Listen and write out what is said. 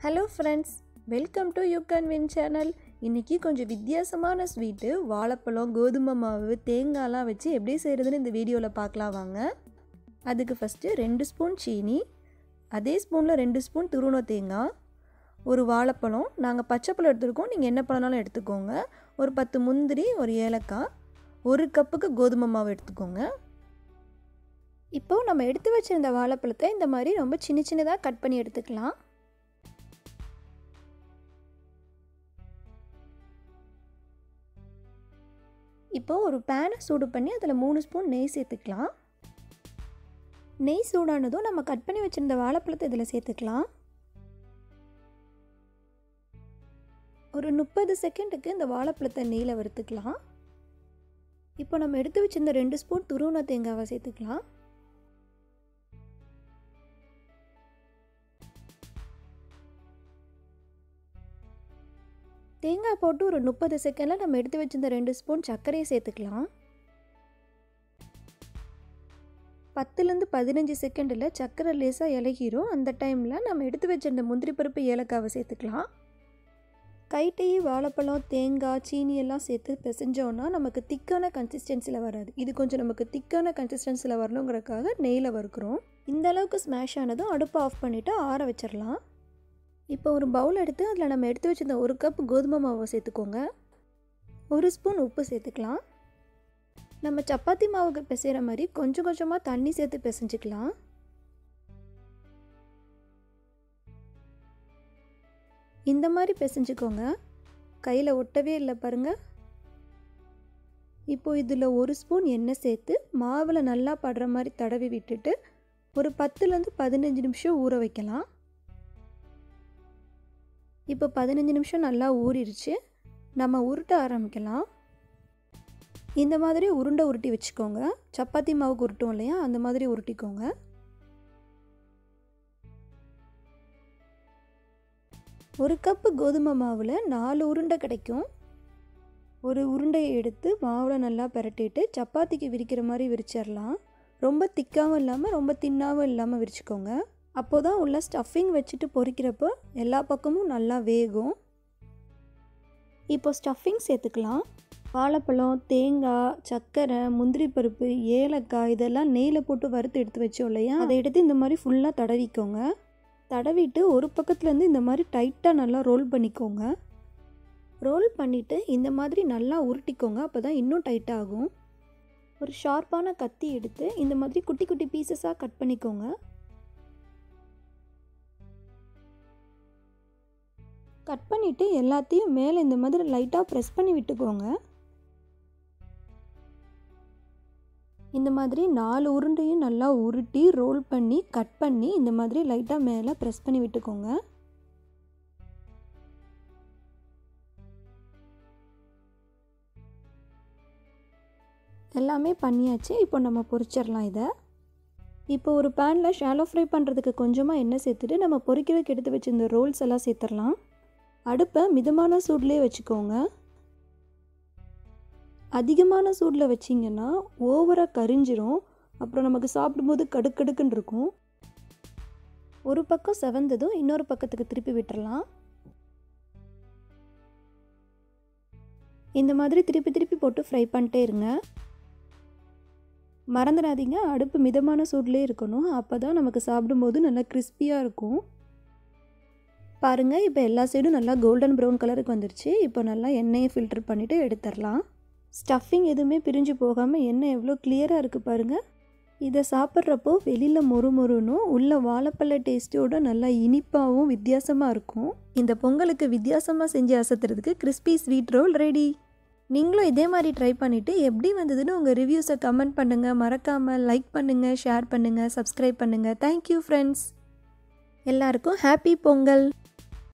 hello friends welcome to you can win channel இன்றைக்கி கொஞ்சம் வித்தியாசமான ஸ்வீட்டு வாழைப்பழம் கோதுமை மாவு தேங்காய்லாம் வச்சு எப்படி செய்கிறதுன்னு இந்த வீடியோவில் பார்க்கலாம் வாங்க அதுக்கு ஃபஸ்ட்டு ரெண்டு ஸ்பூன் சீனி அதே ஸ்பூனில் ரெண்டு ஸ்பூன் துருவன தேங்காய் ஒரு வாழைப்பழம் நாங்கள் பச்சை பழம் எடுத்துருக்கோம் நீங்கள் என்ன பழம்னாலும் எடுத்துக்கோங்க ஒரு பத்து முந்திரி ஒரு ஏலக்காய் ஒரு கப்புக்கு கோதுமை மாவு எடுத்துக்கோங்க இப்போது நம்ம எடுத்து வச்சுருந்த வாழைப்பழத்தை இந்த மாதிரி ரொம்ப சின்ன சின்னதாக கட் பண்ணி எடுத்துக்கலாம் இப்போது ஒரு பேனை சூடு பண்ணி அதில் மூணு ஸ்பூன் நெய் சேர்த்துக்கலாம் நெய் சூடானதும் நம்ம கட் பண்ணி வச்சுருந்த வாழைப்பழத்தை இதில் சேர்த்துக்கலாம் ஒரு முப்பது செகண்டுக்கு இந்த வாழைப்பழத்தை நெய்யில் வறுத்துக்கலாம் இப்போ நம்ம எடுத்து வச்சிருந்த ரெண்டு ஸ்பூன் துருவன தேங்காவை சேர்த்துக்கலாம் தேங்காய் போட்டு ஒரு முப்பது செகண்டில் நம்ம எடுத்து வச்சிருந்த ரெண்டு ஸ்பூன் சர்க்கரையை சேர்த்துக்கலாம் பத்துலேருந்து பதினஞ்சு செகண்டில் சர்க்கரை லேசாக இலகிரும் அந்த டைமில் நம்ம எடுத்து வச்சிருந்த முந்திரி பருப்பு ஏலக்காவை சேர்த்துக்கலாம் கைட்டை வாழைப்பழம் தேங்காய் சீனி எல்லாம் சேர்த்து பிசைஞ்சோன்னா நமக்கு திக்கான கன்சிஸ்டன்சியில் வராது இது கொஞ்சம் நமக்கு திக்கான கன்சிஸ்டன்சியில் வரணுங்கிறக்காக நெய்யில் வறுக்கிறோம் இந்த அளவுக்கு ஸ்மாஷ் ஆனதும் அடுப்பை ஆஃப் பண்ணிவிட்டு ஆற வச்சிடலாம் இப்போ ஒரு பவுல் எடுத்து அதில் நம்ம எடுத்து வச்சிருந்த ஒரு கப் கோதுமை மாவை சேர்த்துக்கோங்க ஒரு ஸ்பூன் உப்பு சேர்த்துக்கலாம் நம்ம சப்பாத்தி மாவுக்கு பிசைகிற மாதிரி கொஞ்சம் கொஞ்சமாக தண்ணி சேர்த்து பிசைஞ்சிக்கலாம் இந்த மாதிரி பிசைஞ்சுக்கோங்க கையில் ஒட்டவே இல்லை பாருங்கள் இப்போ இதில் ஒரு ஸ்பூன் எண்ணெய் சேர்த்து மாவில் நல்லா படுற மாதிரி தடவி விட்டுட்டு ஒரு பத்துலேருந்து பதினஞ்சு நிமிஷம் ஊற வைக்கலாம் இப்போ பதினஞ்சு நிமிஷம் நல்லா ஊறிடுச்சு நம்ம உருட்ட ஆரம்பிக்கலாம் இந்த மாதிரி உருண்டை உருட்டி வச்சுக்கோங்க சப்பாத்தி மாவுக்கு உருட்டும் இல்லையா அந்த மாதிரி உருட்டிக்கோங்க ஒரு கப்பு கோதுமை மாவில் நாலு உருண்டை கிடைக்கும் ஒரு உருண்டையை எடுத்து மாவில் நல்லா பரட்டிட்டு சப்பாத்திக்கு விரிக்கிற மாதிரி விரிச்சிடலாம் ரொம்ப திக்காகவும் இல்லாமல் ரொம்ப தின்னாகவும் இல்லாமல் விரிச்சுக்கோங்க அப்போ தான் உள்ள ஸ்டஃபிங் வச்சுட்டு பொரிக்கிறப்போ எல்லா பக்கமும் நல்லா வேகும் இப்போ ஸ்டஃபிங் சேர்த்துக்கலாம் வாழைப்பழம் தேங்காய் சர்க்கரை முந்திரி பருப்பு ஏலக்காய் இதெல்லாம் நெய்யில் போட்டு வறுத்து எடுத்து வச்சோம் இல்லையா அதை எடுத்து இந்த மாதிரி ஃபுல்லாக தடவிக்கோங்க தடவிட்டு ஒரு பக்கத்துலேருந்து இந்த மாதிரி டைட்டாக நல்லா ரோல் பண்ணிக்கோங்க ரோல் பண்ணிவிட்டு இந்த மாதிரி நல்லா உருட்டிக்கோங்க அப்போ தான் இன்னும் டைட்டாகும் ஒரு ஷார்ப்பான கத்தி எடுத்து இந்த மாதிரி குட்டி குட்டி பீசஸாக கட் பண்ணிக்கோங்க கட் பண்ணிவிட்டு எல்லாத்தையும் மேலே இந்த மாதிரி லைட்டாக ப்ரெஸ் பண்ணி விட்டுக்கோங்க இந்த மாதிரி நாலு உருண்டையும் நல்லா உருட்டி ரோல் பண்ணி கட் பண்ணி இந்த மாதிரி லைட்டாக மேலே ப்ரெஸ் பண்ணி விட்டுக்கோங்க எல்லாமே பண்ணியாச்சு இப்போ நம்ம பொரிச்சிடலாம் இதை இப்போ ஒரு பேனில் ஷாலோ ஃப்ரை பண்ணுறதுக்கு கொஞ்சமாக எண்ணெய் சேர்த்துட்டு நம்ம பொரிக்கிறதுக்கு எடுத்து வச்சு இந்த ரோல்ஸ் எல்லாம் சேர்த்துடலாம் அடுப்பை மிதமான சூட்லேயே வச்சுக்கோங்க அதிகமான சூடில் வச்சிங்கன்னா ஓவராக கரிஞ்சிரும் அப்புறம் நமக்கு சாப்பிடும்போது கடுக்கடுக்குன்னு இருக்கும் ஒரு பக்கம் செவந்ததும் இன்னொரு பக்கத்துக்கு திருப்பி விட்டுறலாம் இந்த மாதிரி திருப்பி திருப்பி போட்டு ஃப்ரை பண்ணிட்டே இருங்க மறந்துடாதீங்க அடுப்பு மிதமான சூட்லேயே இருக்கணும் அப்போ தான் நமக்கு சாப்பிடும்போது நல்லா கிறிஸ்பியாக இருக்கும் பாருங்கள் இப்போ எல்லா சைடும் நல்லா கோல்டன் ப்ரௌன் கலருக்கு வந்துருச்சு இப்போ நல்லா எண்ணெயை ஃபில்டர் பண்ணிவிட்டு எடுத்துடலாம் ஸ்டஃபிங் எதுவுமே பிரிஞ்சு போகாமல் எண்ணெய் எவ்வளோ கிளியராக இருக்குது பாருங்கள் இதை சாப்பிட்றப்போ வெளியில் மொறு மொறுனும் உள்ள வாழைப்பழ டேஸ்ட்டோட நல்லா இனிப்பாகவும் வித்தியாசமாக இருக்கும் இந்த பொங்கலுக்கு வித்தியாசமாக செஞ்சு அசத்துறதுக்கு கிறிஸ்பி ஸ்வீட் ரோல் ரெடி நீங்களும் இதே மாதிரி ட்ரை பண்ணிவிட்டு எப்படி வந்ததுன்னு உங்கள் ரிவ்யூஸை கமெண்ட் பண்ணுங்கள் மறக்காமல் லைக் பண்ணுங்கள் ஷேர் பண்ணுங்கள் சப்ஸ்கிரைப் பண்ணுங்கள் தேங்க்யூ ஃப்ரெண்ட்ஸ் எல்லாருக்கும் ஹாப்பி பொங்கல்